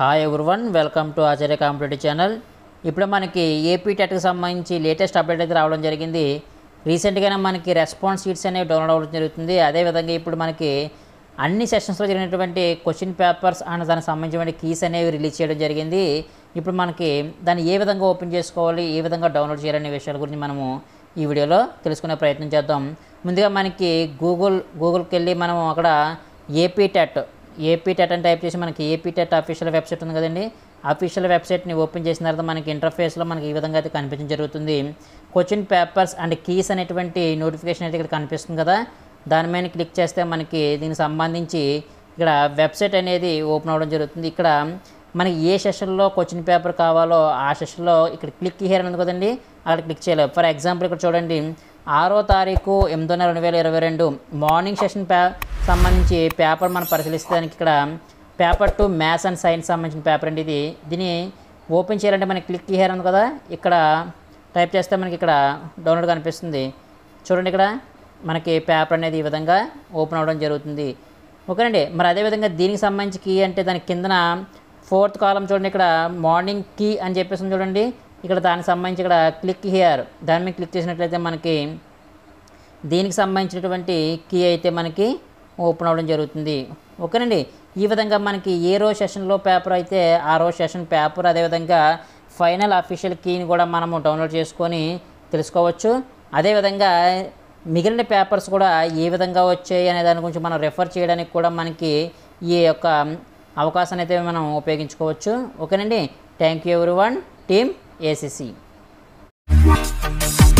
hi everyone welcome to Acharya competitive channel ఇప్పుడు మనకి AP టెట్కి సంబంధించి లేటెస్ట్ అప్డేట్ అయితే రావడం జరిగింది రీసెంట్గానే మనకి రెస్పాన్స్ షీట్స్ అనేవి డౌన్లోడ్ అవ్వడం జరుగుతుంది అదేవిధంగా ఇప్పుడు మనకి అన్ని సెషన్స్లో జరిగినటువంటి క్వశ్చన్ పేపర్స్ అండ్ దానికి సంబంధించిన కీస్ అనేవి రిలీజ్ చేయడం జరిగింది ఇప్పుడు మనకి దాన్ని ఏ విధంగా ఓపెన్ చేసుకోవాలి ఏ విధంగా డౌన్లోడ్ చేయాలనే విషయాల గురించి మనము ఈ వీడియోలో తెలుసుకునే ప్రయత్నం చేద్దాం ముందుగా మనకి గూగుల్ గూగుల్కి వెళ్ళి మనం అక్కడ ఏపీ టెట్ ఏపీ టెట్ అని టైప్ చేసి మనకి ఏపీ టెట్ అఫీషియల్ వెబ్సైట్ ఉంది కదండి అఫీషియల్ వెబ్సైట్ని ఓపెన్ చేసిన తర్వాత మనకి ఇంటర్ఫేస్లో మనకి ఈ విధంగా అయితే కనిపించడం జరుగుతుంది క్వశ్చన్ పేపర్స్ అండ్ కీస్ అనేటువంటి నోటిఫికేషన్ అయితే ఇక్కడ కనిపిస్తుంది కదా దాని మీద క్లిక్ చేస్తే మనకి దీనికి సంబంధించి ఇక్కడ వెబ్సైట్ అనేది ఓపెన్ అవ్వడం జరుగుతుంది ఇక్కడ మనకి ఏ సెషన్లో క్వశ్చన్ పేపర్ కావాలో ఆ సెషన్లో ఇక్కడ క్లిక్ హియర్ అని ఉంది కదండి అక్కడ క్లిక్ చేయాలి ఫర్ ఎగ్జాంపుల్ ఇక్కడ చూడండి ఆరో తారీఖు ఎనిమిదో నెల రెండు వేల ఇరవై రెండు మార్నింగ్ సెషన్ పే సంబంధించి పేపర్ మనం పరిశీలిస్తే దానికి ఇక్కడ paper two maths and science సంబంధించిన పేపర్ అండి ఇది దీన్ని ఓపెన్ చేయాలంటే మనకి క్లిక్ హియర్ ఉంది కదా ఇక్కడ టైప్ చేస్తే మనకి ఇక్కడ డౌన్లోడ్ కనిపిస్తుంది చూడండి ఇక్కడ మనకి పేపర్ అనేది ఈ విధంగా ఓపెన్ అవ్వడం జరుగుతుంది ఓకేనండి మరి అదేవిధంగా దీనికి సంబంధించి కీ అంటే దాని కిందన ఫోర్త్ కాలం చూడండి ఇక్కడ మార్నింగ్ కీ అని చెప్పేసి ఉంది చూడండి ఇక్కడ దానికి సంబంధించి ఇక్కడ క్లిక్ హియర్ దాని మీద క్లిక్ చేసినట్లయితే మనకి దీనికి సంబంధించినటువంటి కీ అయితే మనకి ఓపెన్ అవ్వడం జరుగుతుంది ఓకేనండి ఈ విధంగా మనకి ఏ రోజు సెషన్లో పేపర్ అయితే ఆ రోజు సెషన్ పేపర్ అదేవిధంగా ఫైనల్ అఫీషియల్ కీని కూడా మనము డౌన్లోడ్ చేసుకొని తెలుసుకోవచ్చు అదేవిధంగా మిగిలిన పేపర్స్ కూడా ఏ విధంగా వచ్చాయి అనే దాని గురించి మనం రెఫర్ చేయడానికి కూడా మనకి ఈ యొక్క అవకాశాన్ని అయితే మనం ఉపయోగించుకోవచ్చు ఓకేనండి థ్యాంక్ యూ ఎవరి వన్ టీమ్ ఏసీసీ